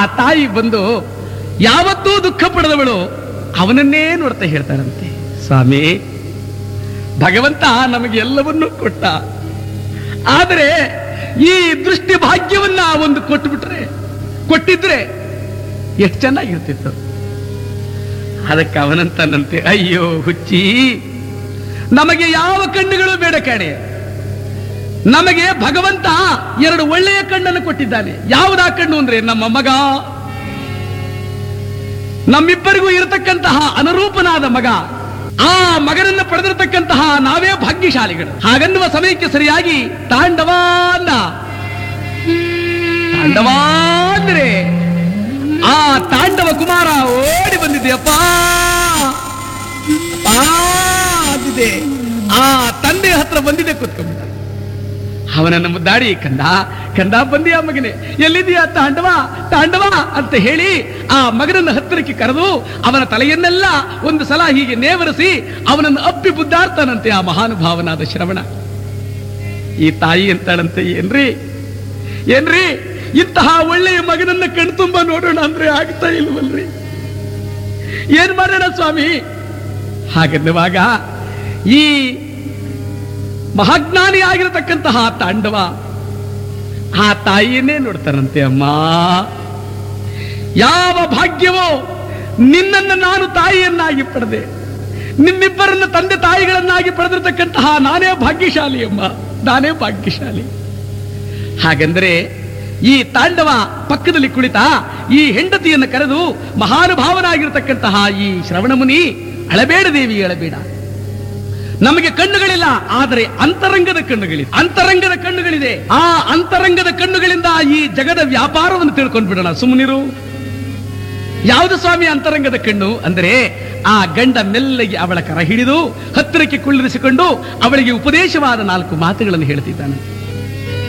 ತಾಯಿ ಬಂದು ಯಾವತ್ತೂ ದುಃಖ ಪಡೆದವಳು ಅವನನ್ನೇ ನೋಡ್ತಾ ಹೇಳ್ತಾರಂತೆ ಸ್ವಾಮಿ ಭಗವಂತ ನಮಗೆ ಎಲ್ಲವನ್ನೂ ಕೊಟ್ಟ ಆದರೆ ಈ ದೃಷ್ಟಿ ಭಾಗ್ಯವನ್ನ ಒಂದು ಕೊಟ್ಟುಬಿಟ್ರೆ ಕೊಟ್ಟಿದ್ರೆ ಎಷ್ಟು ಚೆನ್ನಾಗಿರ್ತಿತ್ತು ಅದಕ್ಕೆ ಅವನಂತನಂತೆ ಅಯ್ಯೋ ಹುಚ್ಚಿ ನಮಗೆ ಯಾವ ಕಣ್ಣುಗಳು ಬೇಡ ಕಾಣೆ ನಮಗೆ ಭಗವಂತ ಎರಡು ಒಳ್ಳೆಯ ಕಣ್ಣನ್ನು ಕೊಟ್ಟಿದ್ದಾನೆ ಯಾವುದಾ ಕಣ್ಣು ಅಂದ್ರೆ ನಮ್ಮ ಮಗ ನಮ್ಮಿಬ್ಬರಿಗೂ ಇರತಕ್ಕಂತಹ ಅನುರೂಪನಾದ ಮಗ ಆ ಮಗನನ್ನು ಪಡೆದಿರತಕ್ಕಂತಹ ನಾವೇ ಭಾಗ್ಯಶಾಲಿಗಳು ಹಾಗನ್ನುವ ಸಮಯಕ್ಕೆ ಸರಿಯಾಗಿ ತಾಂಡವ ಅಂದ ತಾಂಡವ ಅಂದ್ರೆ ಆ ತಾಂಡವ ಕುಮಾರ ಓಡಿ ಬಂದಿದೆಯಪ್ಪ ಆ ಅಂದಿದೆ ಆ ತಂದೆ ಹತ್ರ ಬಂದಿದೆ ಕೂತ್ಕೊಂಡ್ಬಿಟ್ಟ ಅವನನ್ನು ಮುದ್ದಾಡಿ ಕಂದ ಕಂದ ಬಂದಿಯ ಮಗನೇ ಎಲ್ಲಿದೆಯಾ ತಾಂಡವ ತಾಂಡವ ಅಂತ ಹೇಳಿ ಆ ಮಗನನ್ನು ಹತ್ತಿರಕ್ಕೆ ಕರೆದು ಅವನ ತಲೆಯನ್ನೆಲ್ಲ ಒಂದು ಸಲ ಹೀಗೆ ನೇವರಿಸಿ ಅವನನ್ನು ಅಪ್ಪಿ ಬುದ್ಧಾಡ್ತಾನಂತೆ ಆ ಮಹಾನುಭಾವನಾದ ಶ್ರವಣ ಈ ತಾಯಿ ಅಂತಾಳಂತೆ ಏನ್ರಿ ಏನ್ರಿ ಇಂತಹ ಒಳ್ಳೆಯ ಮಗನನ್ನ ಕಣ್ತುಂಬ ನೋಡೋಣ ಅಂದ್ರೆ ಆಗ್ತಾ ಇಲ್ವಲ್ರಿ ಏನ್ ಮಾಡೋಣ ಸ್ವಾಮಿ ಹಾಗೆನ್ನುವಾಗ ಈ ಮಹಾಜ್ಞಾನಿ ಆಗಿರತಕ್ಕಂತಹ ತಾಂಡವ ಆ ತಾಯಿಯನ್ನೇ ನೋಡ್ತಾರಂತೆ ಅಮ್ಮ ಯಾವ ಭಾಗ್ಯವೋ ನಿನ್ನನ್ನು ನಾನು ತಾಯಿಯನ್ನಾಗಿ ಪಡೆದೆ ನಿಮ್ಮಿಬ್ಬರನ್ನ ತಂದೆ ತಾಯಿಗಳನ್ನಾಗಿ ಪಡೆದಿರತಕ್ಕಂತಹ ನಾನೇ ಭಾಗ್ಯಶಾಲಿ ಅಮ್ಮ ನಾನೇ ಭಾಗ್ಯಶಾಲಿ ಹಾಗಂದ್ರೆ ಈ ತಾಂಡವ ಪಕ್ಕದಲ್ಲಿ ಕುಳಿತ ಈ ಹೆಂಡತಿಯನ್ನು ಕರೆದು ಮಹಾನುಭಾವನಾಗಿರತಕ್ಕಂತಹ ಈ ಶ್ರವಣಮುನಿ ಅಳಬೇಡ ದೇವಿ ಅಳಬೇಡ ನಮಗೆ ಕಣ್ಣುಗಳಿಲ್ಲ ಆದರೆ ಅಂತರಂಗದ ಕಣ್ಣುಗಳಿದೆ ಅಂತರಂಗದ ಕಣ್ಣುಗಳಿದೆ ಆ ಅಂತರಂಗದ ಕಣ್ಣುಗಳಿಂದ ಈ ಜಗದ ವ್ಯಾಪಾರವನ್ನು ತಿಳ್ಕೊಂಡು ಬಿಡೋಣ ಸುಮ್ಮನಿರು ಯಾವುದು ಸ್ವಾಮಿ ಅಂತರಂಗದ ಕಣ್ಣು ಅಂದರೆ ಆ ಗಂಡ ಮೆಲ್ಲಗೆ ಅವಳ ಕರ ಹಿಡಿದು ಹತ್ತಿರಕ್ಕೆ ಕುಳ್ಳಿರಿಸಿಕೊಂಡು ಅವಳಿಗೆ ಉಪದೇಶವಾದ ನಾಲ್ಕು ಮಾತುಗಳನ್ನು ಹೇಳ್ತಿದ್ದಾನೆ